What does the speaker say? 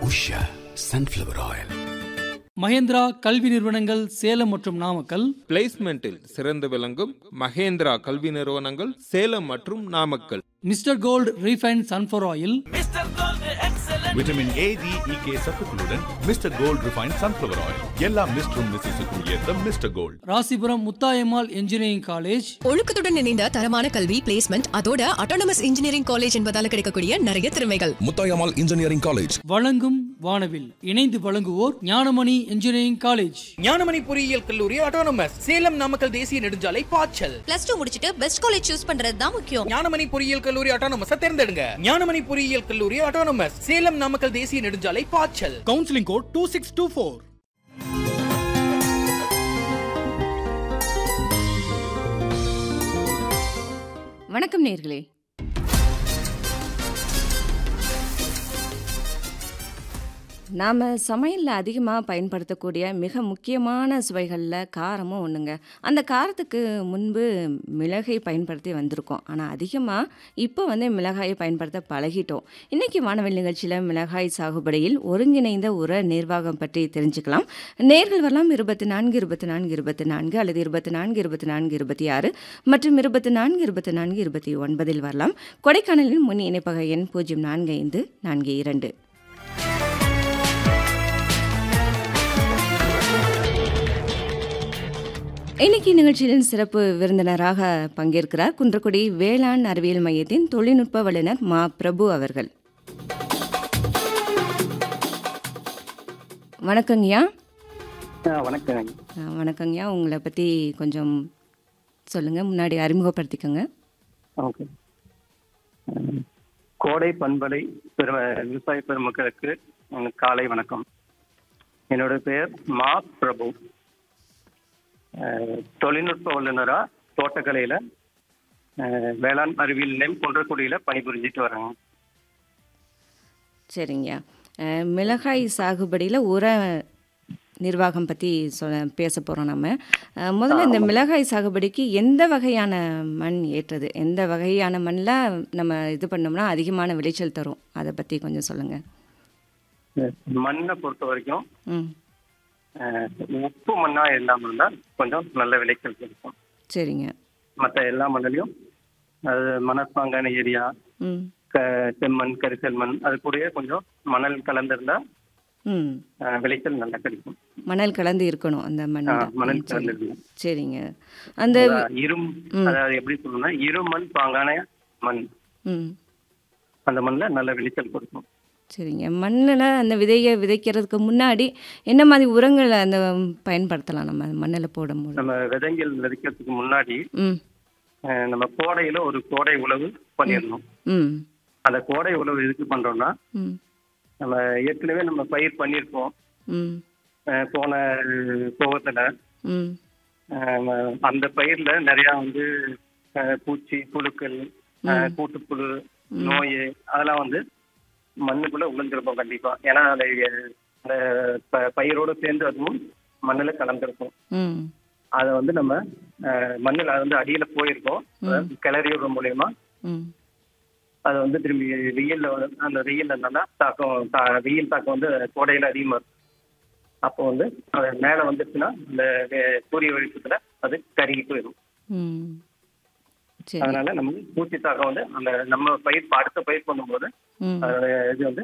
Usha sunflower oil Mahindra கல்வி நிறுவனங்கள் சேலம் மற்றும் நாமக்கல் பிளேஸ்மெண்டில் சிறந்து விளங்கும் மகேந்திரா கல்வி நிறுவனங்கள் சேலம் மற்றும் Namakkal mister gold refine sunflower oil vitamin A D E சத்துக்களுடன் mister gold refine sunflower oil எல்லா மிஸ்டரும் மிஸ்ஸஸுக்கும் ஏற்ற mister gold Rasipuram Muthayammal engineering college ஒழுக்கத்துடன் இணைந்த தரமான கல்வி பிளேஸ்மெண்ட் அதோட அட்டானமஸ் இன்ஜினியரிங் காலேஜ் என்பதால கிடைக்கக்கூடிய நிறைய திறமைகள் முத்தாயம்மாள் இன்ஜினியரிங் காலேஜ் வழங்கும் வானவில் இணைந்து வழங்குவோர் ஞானமணி இன்ஜினியரிங் காலேஜ் ஞானமணி பொறியியல் கல்லூரி ஆட்டோனமஸ் சேலம் நாமக்கல் தேசிய நெடுஞ்சாலை பாய்ச்சல் பிளஸ் டூ முடிச்சிட்டு பெஸ்ட் காலேஜ் சூஸ் பண்றது தான் முக்கியம் ஞானமணி பொறியியல் கல்லூரி ஆட்டோனமஸ் தேர்ந்தெடுங்க ஞானமணி பொறியியல் கல்லூரி ஆட்டோனமஸ் சேலம் நாமக்கல் தேசிய நெடுஞ்சாலை பாய்ச்சல் counselling code two six two four வணக்கம் நேர்களே நாம் சமையலில் அதிகமாக பயன்படுத்தக்கூடிய மிக முக்கியமான சுவைகளில் காரமும் ஒன்றுங்க அந்த காரத்துக்கு முன்பு மிளகை பயன்படுத்தி வந்திருக்கோம் ஆனால் அதிகமாக இப்போ வந்து மிளகாயை பயன்படுத்த பழகிட்டோம் இன்றைக்கி வானவில் நிகழ்ச்சியில் மிளகாய் சாகுபடியில் ஒருங்கிணைந்த உர நிர்வாகம் பற்றி தெரிஞ்சுக்கலாம் நேர்கள் வரலாம் இருபத்தி நான்கு இருபத்தி நான்கு இருபத்தி நான்கு அல்லது இருபத்தி நான்கு இருபத்தி நான்கு இருபத்தி ஆறு மற்றும் இருபத்தி நான்கு இருபத்தி நான்கு இருபத்தி ஒன்பதில் வரலாம் கொடைக்கானலின் முன் இணைப்பக எண் பூஜ்ஜியம் நான்கு ஐந்து நான்கு இரண்டு இன்னைக்கு நிகழ்ச்சியின் சிறப்பு விருந்தினராக பங்கேற்கிறார் குன்றக்குடி வேளாண் அறிவியல் மையத்தின் தொழில்நுட்ப வல்லுநர் மா பிரபு அவர்கள் வணக்கங்கய்யா வணக்கம் ஆ, வணக்கங்கய்யா உங்களை பற்றி கொஞ்சம் சொல்லுங்கள் முன்னாடி அறிமுகப்படுத்திக்கோங்க ஓகே அஹ், கோடை பண்பலை பெரு விவசாய பெருமக்களுக்கு உம், காலை வணக்கம் என்னோட பெயர் மா பிரபு அஹ், தொழில்நுட்ப வல்லுநரா தோட்டக்கலையில அஹ், வேளாண் அறிவியல் நிலையம் குன்றக்குடியில பணிபுரிஞ்சிட்டு வரேங்க சரிங்கய்யா அஹ், மிளகாய் சாகுபடியில் உர நிர்வாகம் பற்றி சொல்ல பேச போகிறோம் நம்ம அஹ், முதல்ல இந்த மிளகாய் சாகுபடிக்கு எந்த வகையான மண் ஏற்றது எந்த வகையான மண்ணில் நம்ம இது பண்ணோம்னா அதிகமான விளைச்சல் தரும் அதை பற்றி கொஞ்சம் சொல்லுங்கள் மண்ணை பொறுத்த வரைக்கும் ம் அஹ், உப்பு மண்ணா இல்லாம இருந்தா கொஞ்சம் நல்ல விளைச்சல் கிடைக்கும் சரிங்க மற்ற எல்லா மண்ணிலையும் அது மணற்பாங்கான ஏரியா ம் க செம்மண் கரிசல் மண் அது கூடயே கொஞ்சம் மணல் கலந்திருந்தா ம் அஹ், விளைச்சல் நல்லா கிடைக்கும் மணல் கலந்து இருக்கணும் அந்த ஆ, மண்ணில் மணல் ம், சரி. கலந்து சரிங்க அந்த அதாவது இரும் அதாவது எப்படி சொல்லணும்னா இருமண் பாங்கான மண் ம் அந்த மண்ணில் நல்ல விளைச்சல் கொடுக்கும் சரிங்க மண்ணில் அந்த விதையை விதைக்கிறதுக்கு முன்னாடி என்ன மாதிரி உரங்களை அந்த பயன்படுத்தலாம் நம்ம மண்ணில் போடும்போது நம்ம விதைகள் விதைக்கிறதுக்கு முன்னாடி ம் அஹ், நம்ம கோடையில ஒரு கோடை உழவு பண்ணிடணும் ம் அந்த கோடை உழவு எதுக்கு பண்றோம்னா ம் நம்ம ஏற்கனவே நம்ம பயிர் பண்ணியிருப்போம் ம் அஹ், போன கோவத்துல ம் அஹ், அந்த பயிர்ல நிறைய வந்து அஹ், பூச்சி புழுக்கள் அஹ், கூட்டுப்புழு நோய் அதெல்லாம் வந்து மண்ணுக்குள்ள உளுந்திருப்போம் கண்டிப்பா ஏன்னா அந்த அந்த ப- பயிரோட சேர்ந்து அதுவும் மண்ணுல கலந்திருக்கும் ம் அதை வந்து நம்ம அஹ், மண்ணுல அது வந்து அடியில போயிருக்கோம் அதாவது கிளறி விடுற மூலியமா ம் அது வந்து திரும்பி வெயில்ல வந்து- அந்த வெயில்ல என்னன்னா தாக்கம் தா- வெயில் தாக்கம் வந்து கோடையில அதிகமா இருக்கும் அப்போ வந்து அது மேல வந்துச்சுன்னா இந்த வெ- சூரிய வெளிச்சத்துல அது கருகி போயிடும் ம் சரி அதனால நமக்கு பூச்சி தாக்கம் வந்து அந்த நம்ம பயிர் அடுத்த பயிர் பண்ணும்போது ம் அதோட இது வந்து